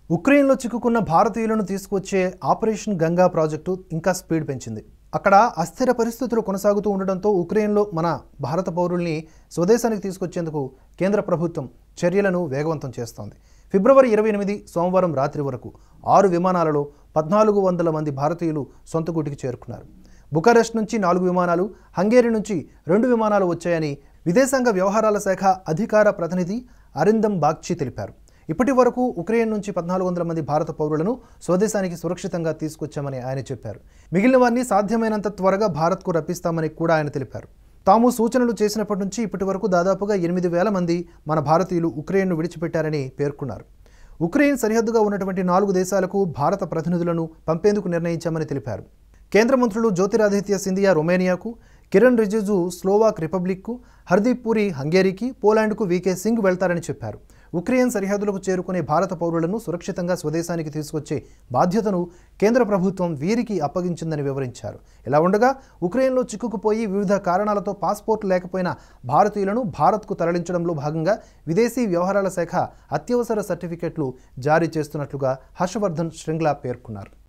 ఉక్రెయిన్లో చిక్కుకున్న భారతీయులను తీసుకొచ్చే ఆపరేషన్ గంగా ప్రాజెక్టు ఇంకా స్పీడ్ పెంచింది అక్కడ అస్థిర పరిస్థితులు కొనసాగుతూ ఉండడంతో ఉక్రెయిన్లో మన భారత పౌరుల్ని స్వదేశానికి తీసుకొచ్చేందుకు కేంద్ర ప్రభుత్వం చర్యలను వేగవంతం చేస్తోంది ఫిబ్రవరి ఇరవై ఎనిమిది సోమవారం రాత్రి వరకు ఆరు విమానాలలో పద్నాలుగు వందల మంది భారతీయులు సొంత గూటికి చేరుకున్నారు బుకారెస్ట్ నుంచి నాలుగు విమానాలు హంగేరీ నుంచి రెండు విమానాలు వచ్చాయని విదేశాంగ వ్యవహారాల శాఖ అధికార ప్రతినిధి అరిందం బాగ్చి తెలిపారు ఇప్పటి వరకు ఉక్రెయిన్ నుంచి పద్నాలుగు వందల మంది భారత పౌరులను స్వదేశానికి సురక్షితంగా తీసుకొచ్చామని ఆయన చెప్పారు మిగిలిన వారిని సాధ్యమైనంత త్వరగా భారత్కు రప్పిస్తామని కూడా ఆయన తెలిపారు తాము సూచనలు చేసినప్పటి నుంచి ఇప్పటి వరకు దాదాపుగా ఎనిమిది వేల మంది మన భారతీయులు ఉక్రెయిన్ను విడిచిపెట్టారని పేర్కొన్నారు ఉక్రెయిన్ సరిహద్దుగా ఉన్నటువంటి నాలుగు దేశాలకు భారత ప్రతినిధులను పంపేందుకు నిర్ణయించామని తెలిపారు కేంద్ర మంత్రులు జ్యోతిరాదిత్య సింధియా రొమేనియాకు కిరణ్ రిజిజు స్లోవాక్ రిపబ్లిక్కు హర్దీప్ పూరి హంగేరీకి పోలాండ్కు వీకే సింగ్ వెళ్తారని చెప్పారు ఉక్రెయిన్ సరిహద్దులకు చేరుకునే భారత పౌరులను సురక్షితంగా స్వదేశానికి తీసుకొచ్చే బాధ్యతను కేంద్ర ప్రభుత్వం వీరికి అప్పగించిందని వివరించారు ఇలా ఉండగా ఉక్రెయిన్లో చిక్కుకుపోయి వివిధ కారణాలతో పాస్పోర్ట్ లేకపోయిన భారతీయులను భారత్కు తరలించడంలో భాగంగా విదేశీ వ్యవహారాల శాఖ అత్యవసర సర్టిఫికెట్లు జారీ చేస్తున్నట్లుగా హర్షవర్ధన్ శ్రింగ్లా పేర్కొన్నారు